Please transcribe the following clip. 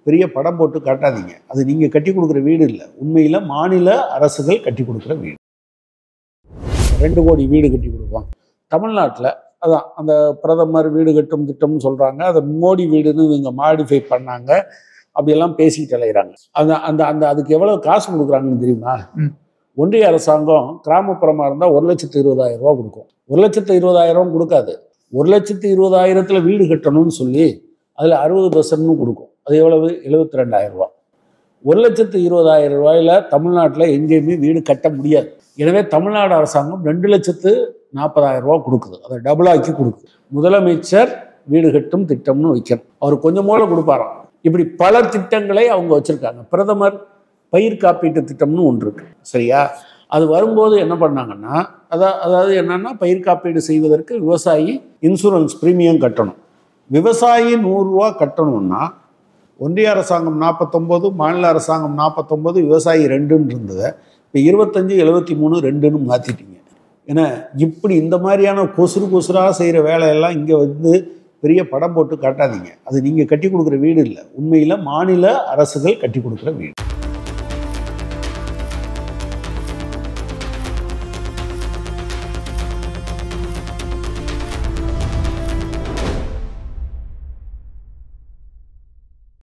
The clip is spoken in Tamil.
பெரிய படம் போட்டு காட்டாதீங்க அது நீங்கள் கட்டி கொடுக்குற வீடு இல்லை உண்மையில் மாநில அரசுகள் கட்டி கொடுக்குற வீடு ரெண்டு கோடி வீடு கட்டி கொடுப்பாங்க தமிழ்நாட்டில் அதான் அந்த பிரதமர் வீடு கட்டும் திட்டம்னு சொல்கிறாங்க அதை மோடி வீடுன்னு இவங்க மாடிஃபை பண்ணாங்க அப்படியெல்லாம் பேசிக்கிட்டு அலைகிறாங்க அந்த அந்த அந்த அதுக்கு எவ்வளோ காசு கொடுக்குறாங்கன்னு தெரியுமா ம். ஒன்றிய அரசாங்கம் கிராமப்புறமாக இருந்தால் ஒரு லட்சத்து இருபதாயிரம் ரூபா கொடுக்கும் ஒரு லட்சத்து இருபதாயிரம் கொடுக்காது ஒரு லட்சத்து இருபதாயிரத்தில் வீடு கட்டணும்னு சொல்லி அதில் அறுபது பர்சன்ட்னு கொடுக்கும் அது எவ்வளவு எழுபத்தி ரெண்டாயிரம் ரூபா ஒரு லட்சத்து இருபதாயிரம் ரூபாயில தமிழ்நாட்டில் எங்கேயுமே வீடு கட்ட முடியாது எனவே தமிழ்நாடு அரசாங்கம் ரெண்டு லட்சத்து நாற்பதாயிரம் ரூபா கொடுக்குது அதை டபுளாக்கி கொடுக்குது முதலமைச்சர் வீடு கட்டும் திட்டம்னு வைக்கணும் அவர் கொஞ்சம் மூலம் கொடுப்பாராம் இப்படி பல திட்டங்களை அவங்க வச்சுருக்காங்க பிரதமர் பயிர் காப்பீட்டு திட்டம்னு ஒன்று இருக்கு சரியா அது வரும்போது என்ன பண்ணாங்கன்னா அதா அதாவது என்னன்னா பயிர் காப்பீடு செய்வதற்கு விவசாயி இன்சூரன்ஸ் பிரீமியம் கட்டணும் விவசாயி நூறுரூவா கட்டணும்னா ஒன்றிய அரசாங்கம் நாற்பத்தொம்போது மாநில அரசாங்கம் நாற்பத்தொம்போது விவசாயி ரெண்டுன்னு இருந்ததை இப்போ இருபத்தஞ்சு எழுபத்தி மூணு ரெண்டுன்னு மாற்றிட்டீங்க ஏன்னா இப்படி இந்த மாதிரியான கொசுறு கொசுராக செய்கிற வேலையெல்லாம் இங்கே வந்து பெரிய படம் போட்டு காட்டாதீங்க அது நீங்கள் கட்டி கொடுக்குற வீடு இல்லை உண்மையில் மாநில அரசுகள் கட்டி கொடுக்குற வீடு